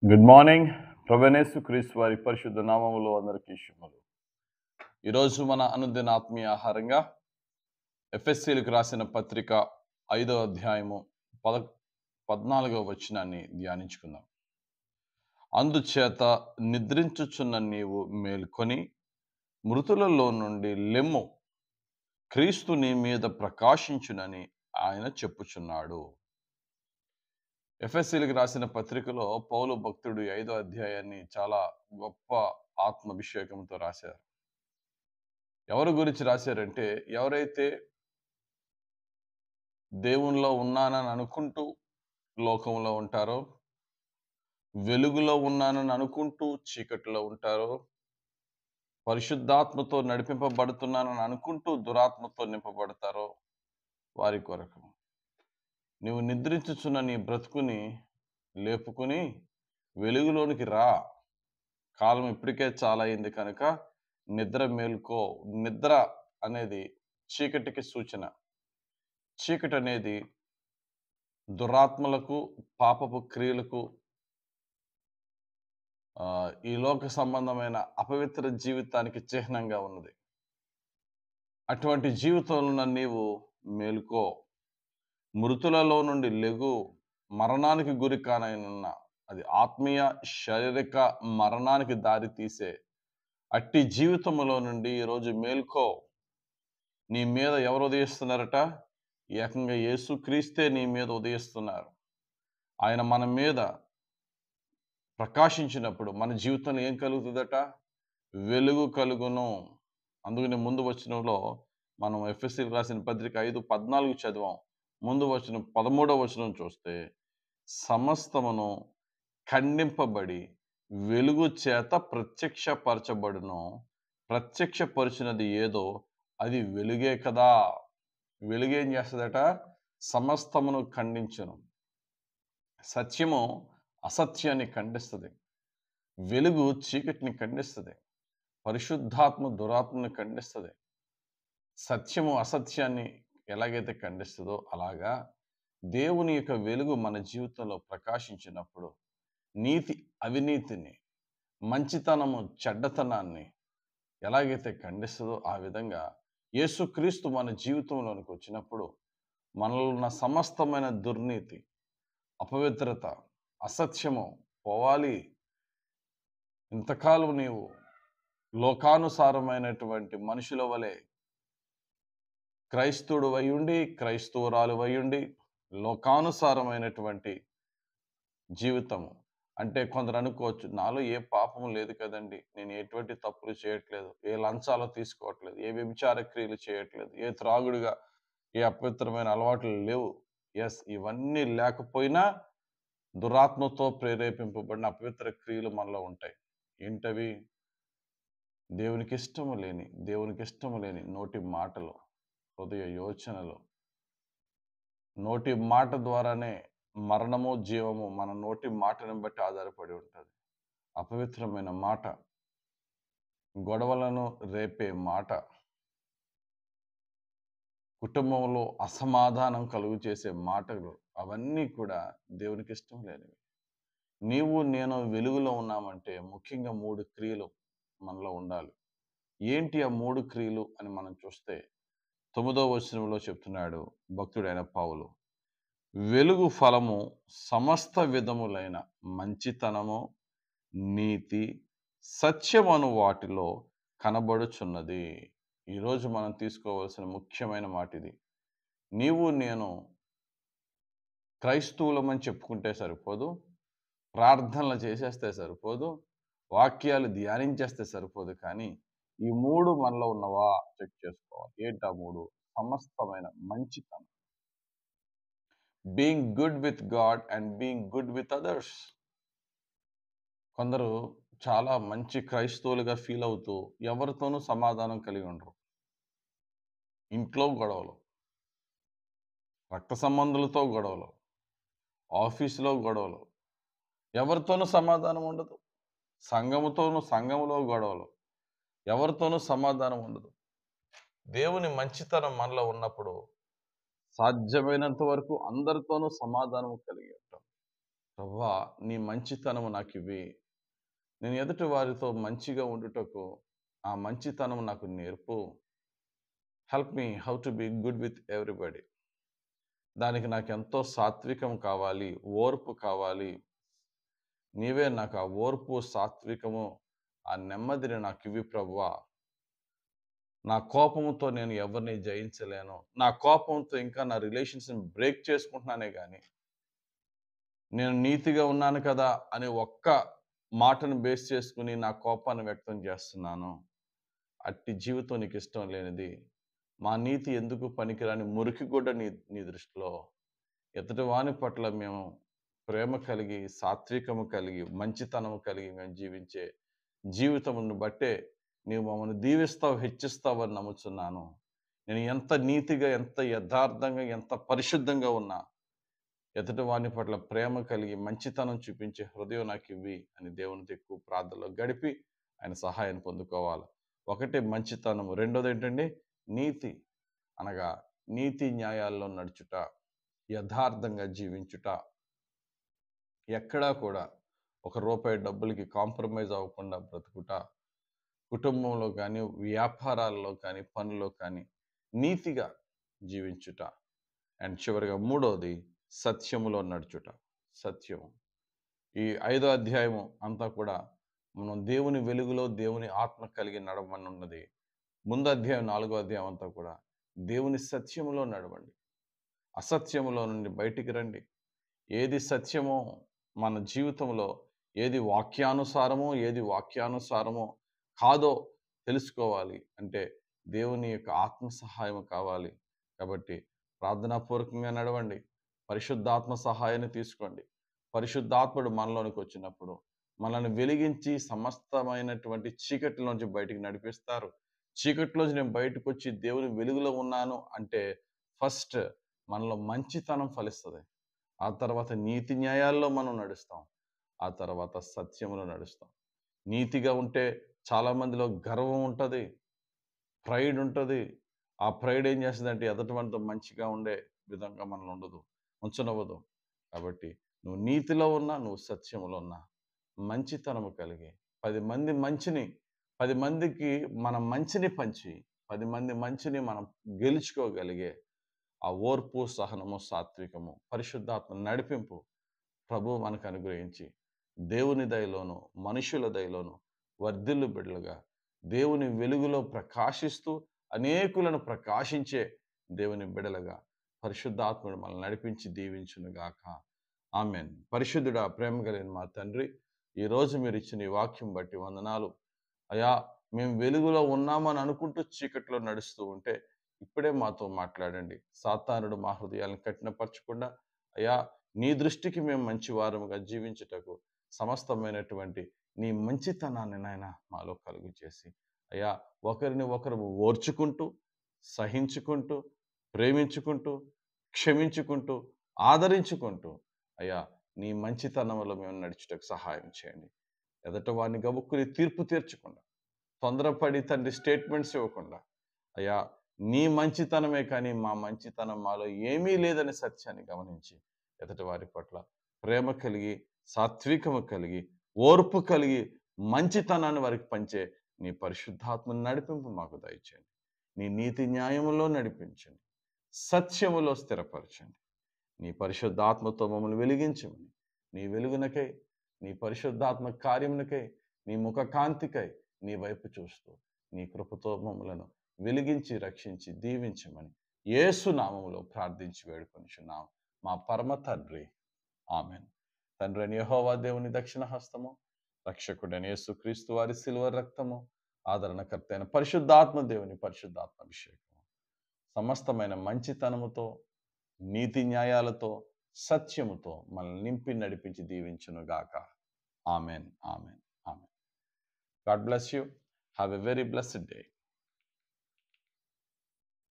good morning ప్రభనేసు క్రీస్తు వారి పరిశుద్ధ నామములో అందరికీ శుభములు ఈరోజు మన అనుదిన ఆత్మీయ ఆహారంగా ఎఫ్ఎస్సీలకు రాసిన పత్రిక ఐదవ అధ్యాయము పద పద్నాలుగవ వచనాన్ని ధ్యానించుకుందాం అందుచేత నిద్రించుచున్న నీవు మేల్కొని మృతులలో నుండి లెమ్ము క్రీస్తు నీ మీద ప్రకాశించునని ఆయన చెప్పుచున్నాడు ఎఫ్ఎస్సీలకు రాసిన పత్రికలో పౌలు భక్తుడు ఈ ఐదో అధ్యాయాన్ని చాలా గొప్ప ఆత్మాభిషేకంతో రాశారు ఎవరి గురించి రాశారంటే ఎవరైతే దేవునిలో ఉన్నానని అనుకుంటూ లోకంలో ఉంటారో వెలుగులో ఉన్నానని అనుకుంటూ చీకటిలో ఉంటారో పరిశుద్ధాత్మతో నడిపింపబడుతున్నానని అనుకుంటూ దురాత్మతో నింపబడతారో వారి కొరకు నీవు నిద్రించుచున్న నీ బ్రతుకుని లేపుకుని వెలుగులోనికి రా కాలం ఇప్పటికే చాలా అయింది కనుక నిద్ర మేల్కో నిద్ర అనేది చీకటికి సూచన చీకటి అనేది దురాత్మలకు పాపపు క్రియలకు ఆ, ఈ లోక సంబంధమైన అపవిత్ర జీవితానికి చిహ్నంగా ఉన్నది అటువంటి జీవితంలో నీవు మేలుకో మృతులలో నుండి లెగు మరణానికి గురి కానైన అది ఆత్మీయ శారీరక మరణానికి దారి తీసే అట్టి జీవితములో నుండి ఈరోజు మేల్కో నీ మీద ఎవరు ఉదయిస్తున్నారట ఏకంగా యేసుక్రీస్తే నీ మీద ఉదయిస్తున్నారు ఆయన మన మీద ప్రకాశించినప్పుడు మన జీవితంలో ఏం కలుగుతుందట వెలుగు కలుగును అందుకని ముందు వచనంలో మనం ఎఫ్ఎస్సి రాసిన పత్రిక ఐదు పద్నాలుగు చదివాం ముందు వచ్చిన పదమూడవ వచనం చూస్తే సమస్తమును ఖండింపబడి వెలుగు చేత ప్రత్యక్షపరచబడును ప్రత్యక్షపరిచినది ఏదో అది వెలుగే కదా వెలుగేం చేస్తుందట సమస్తమును ఖండించును సత్యము అసత్యాన్ని ఖండిస్తుంది వెలుగు చీకటిని ఖండిస్తుంది పరిశుద్ధాత్మ దురాత్మని ఖండిస్తుంది సత్యము అసత్యాన్ని ఎలాగైతే ఖండిస్తుందో అలాగా దేవుని యొక్క వెలుగు మన జీవితంలో ప్రకాశించినప్పుడు నీతి అవినీతిని మంచితనము చెడ్డతనాన్ని ఎలాగైతే ఖండిస్తుందో ఆ విధంగా యేసుక్రీస్తు మన జీవితంలోనికి వచ్చినప్పుడు మనలో ఉన్న సమస్తమైన దుర్నీతి అపవిత్రత అసత్యము పోవాలి ఇంతకాలం నీవు లోకానుసారమైనటువంటి మనుషుల వలె క్రైస్తవుడు ఉండి క్రైస్తవురాలు ఉండి లోకానుసారమైనటువంటి జీవితము అంటే కొందరు అనుకోవచ్చు నాలో ఏ పాపము లేదు కదండి నేను ఎటువంటి తప్పులు చేయట్లేదు ఏ లంచాలు తీసుకోవట్లేదు ఏ వ్యభిచార క్రియలు చేయట్లేదు ఏ త్రాగుడుగా ఏ అపవిత్రమైన అలవాట్లు లేవు ఎస్ ఇవన్నీ లేకపోయినా దురాత్మతో ప్రేరేపింపబడిన అపవిత్ర క్రియలు మనలో ఉంటాయి ఏంటవి దేవునికి ఇష్టము లేని దేవునికి ఇష్టము లేని నోటి మాటలు హృదయ యోచనలు నోటి మాట ద్వారానే మరణము జీవము మన నోటి మాటను బట్టి ఆధారపడి ఉంటుంది అపవిత్రమైన మాట గొడవలను రేపే మాట కుటుంబంలో అసమాధానం కలుగు చేసే మాటలు అవన్నీ కూడా దేవునికి ఇష్టం లేనివి నీవు నేను వెలుగులో ఉన్నామంటే ముఖ్యంగా మూడు క్రియలు మనలో ఉండాలి ఏంటి ఆ మూడు క్రియలు అని మనం చూస్తే తొమ్మిదో వచనంలో చెప్తున్నాడు భక్తుడైన పావులు వెలుగు ఫలము సమస్త విధములైన మంచితనము నీతి సత్యమను వాటిలో కనబడుచున్నది ఈరోజు మనం తీసుకోవాల్సిన ముఖ్యమైన మాట ఇది నీవు నేను క్రైస్తవులమని చెప్పుకుంటే సరిపోదు ప్రార్థనలు చేసేస్తే సరిపోదు వాక్యాలు ధ్యానించేస్తే సరిపోదు కానీ ఈ మూడు మనలో ఉన్నవా చెక్ చేసుకోవాలి ఏంటి ఆ మూడు సమస్తమైన మంచితనం being good with God and being good with others కొందరు చాలా మంచి క్రైస్తవులుగా ఫీల్ అవుతూ ఎవరితోనూ సమాధానం కలిగి ఉండరు ఇంట్లో గొడవలు రక్త సంబంధులతో గొడవలు ఆఫీసులో గొడవలు ఎవరితోనూ సమాధానం ఉండదు సంఘముతోనూ సంఘములో గొడవలు ఎవరితోనూ సమాధానం ఉండదు దేవుని మంచితనం మనలో ఉన్నప్పుడు సాధ్యమైనంత వరకు అందరితోనూ సమాధానం కలిగి ఉంటాం ప్రభువా నీ మంచితనము నాకివ్వి నేను ఎదుటి వారితో మంచిగా ఉండుటకు ఆ మంచితనం నాకు నేర్పు help me how to be good with everybody దానికి నాకు ఎంతో సాత్వికం కావాలి ఓర్పు కావాలి నీవే నాకు ఆ ఓర్పు సాత్వికము ఆ నెమ్మదిని నాకు ఇవి ప్రభువా నా కోపంతో నేను ఎవరిని జయించలేను నా కోపంతో ఇంకా నా రిలేషన్స్ని బ్రేక్ చేసుకుంటున్నానే కానీ నేను నీతిగా ఉన్నాను కదా అని ఒక్క మాటను బేస్ చేసుకుని నా కోపాన్ని వ్యక్తం చేస్తున్నాను అట్టి జీవితం నీకు ఇష్టం లేనిది మా నీతి ఎందుకు పనికిరాని మురికి కూడా నీ నీ దృష్టిలో ఎదుటి వాని పట్ల మేము ప్రేమ కలిగి సాత్వికము కలిగి మంచితనము కలిగి మేము జీవించే జీవితమును బట్టే నీవు మమ్మల్ని దీవిస్తావు హెచ్చిస్తావని నమ్ముచున్నాను నేను ఎంత నీతిగా ఎంత యథార్థంగా ఎంత పరిశుద్ధంగా ఉన్నా ఎదుటి వాని పట్ల ప్రేమ కలిగి మంచితనం చూపించే హృదయం నాకు ఇవ్వి అని దేవునితో ఎక్కువ ప్రార్థనలో గడిపి ఆయన సహాయం పొందుకోవాలి ఒకటి మంచితనం రెండోది ఏంటండి నీతి అనగా నీతి న్యాయాల్లో నడుచుట యథార్థంగా జీవించుట ఎక్కడా కూడా ఒక రూపాయి డబ్బులకి కాంప్రమైజ్ అవ్వకుండా బ్రతుకుట కుటుంబంలో కానీ వ్యాపారాల్లో కానీ పనుల్లో కానీ నీతిగా జీవించుట అండ్ చివరిగా మూడవది సత్యములో నడుచుట సత్యం ఈ ఐదో అధ్యాయము అంతా కూడా మనం దేవుని వెలుగులో దేవుని ఆత్మ కలిగి నడవమని ఉన్నది ముందు అధ్యాయం నాలుగో అధ్యాయం అంతా కూడా దేవుని సత్యములో నడవండి అసత్యములో నుండి బయటికి రండి ఏది సత్యమో మన జీవితంలో ఏది వాక్యానుసారమో ఏది వాక్యానుసారమో కాదో తెలుసుకోవాలి అంటే దేవుని యొక్క ఆత్మ సహాయం కావాలి కాబట్టి ప్రార్థనాపూర్వకంగా నడవండి పరిశుద్ధాత్మ సహాయాన్ని తీసుకోండి పరిశుద్ధాత్ముడు మనలోనికి వచ్చినప్పుడు మనల్ని వెలిగించి సమస్తమైనటువంటి చీకటిలోంచి బయటికి నడిపిస్తారు చీకటిలోంచి నేను బయటకు వచ్చి దేవుని వెలుగులో ఉన్నాను అంటే ఫస్ట్ మనలో మంచితనం ఫలిస్తుంది ఆ తర్వాత నీతి న్యాయాల్లో మనం నడుస్తాం ఆ తర్వాత సత్యములో నడుస్తాం నీతిగా ఉంటే చాలా మందిలో గర్వం ఉంటుంది ప్రైడ్ ఉంటుంది ఆ ప్రైడ్ ఏం చేస్తుందంటే ఎదటి వాళ్ళతో మంచిగా ఉండే విధంగా మనలో ఉండదు ఉంచనవ్వదు కాబట్టి నువ్వు నీతిలో ఉన్నా నువ్వు సత్యములో ఉన్నా మంచితనము కలిగి పది మంది మంచిని పది మందికి మన మంచిని పంచి పది మంది మంచిని మనం గెలుచుకోగలిగే ఆ ఓర్పు సహనము సాత్వికము పరిశుద్ధాత్మ నడిపింపు ప్రభు మనకు అనుగ్రహించి దేవుని దయలోను మనుషుల దయలోను వర్ధిల్లు బిడ్డలుగా దేవుని వెలుగులో ప్రకాశిస్తూ అనేకులను ప్రకాశించే దేవుని బిడలుగా పరిశుద్ధాత్ముడు మనల్ని నడిపించి దీవించునుగాక ఆమెన్ పరిశుద్ధుడా ప్రేమ కలిగిన మా తండ్రి ఈరోజు మీరు ఇచ్చిన ఈ వాక్యం బట్టి వందనాలు అయా మేము వెలుగులో ఉన్నామని అనుకుంటూ చీకట్లో నడుస్తూ ఉంటే ఇప్పుడే మాతో మాట్లాడండి సాతానుడు మా హృదయాలను కఠినపరచకుండా అయా నీ దృష్టికి మేము మంచి వారముగా జీవించుటకు సమస్తమైనటువంటి నీ మంచితనాన్ని నాయన మాలో కలుగు చేసి అయా ఒకరిని ఒకరు ఓర్చుకుంటూ సహించుకుంటూ ప్రేమించుకుంటూ క్షమించుకుంటూ ఆదరించుకుంటూ అయ్యా నీ మంచితనంలో మేము నడుచుటకు సహాయం చేయండి ఎదట వాడిని గబుక్కుని తీర్పు తీర్చకుండా తొందరపడి తండ్రి స్టేట్మెంట్స్ ఇవ్వకుండా అయ్యా నీ మంచితనమే కానీ మా మంచితనం మాలో ఏమీ లేదని సత్యాన్ని గమనించి ఎదటి వారి పట్ల ప్రేమ కలిగి సాత్వికము కలిగి ఓర్పు కలిగి మంచితనాన్ని వారికి పంచే నీ పరిశుద్ధాత్మను నడిపింపు మాకు దయచేయండి నీ నీతి న్యాయములో నడిపించండి సత్యములో స్థిరపరచండి నీ పరిశుద్ధాత్మతో మమ్మల్ని వెలిగించమని నీ వెలుగునకై నీ పరిశుద్ధాత్మ కార్యమునకై నీ ముఖ కాంతికై నీ వైపు చూస్తూ నీ కృపతో మమ్మలను వెలిగించి రక్షించి దీవించమని యేసు నామములో ప్రార్థించి వేడుకొనిచున్నాం మా పరమ తండ్రి ఆమెన్ తండ్రి అని యెహోవా దేవుని దక్షిణ హస్తము రక్షకుడని యేసు క్రీస్తు వారి సిల్వర్ రక్తము ఆదరణకర్త అయిన పరిశుద్ధాత్మ దేవుని పరిశుద్ధాత్మ అభిషేకము సమస్తమైన మంచితనముతో నీతి న్యాయాలతో సత్యముతో మనల్ని నింపి నడిపించి దీవించును గాక amen amen amen God bless you have a very blessed day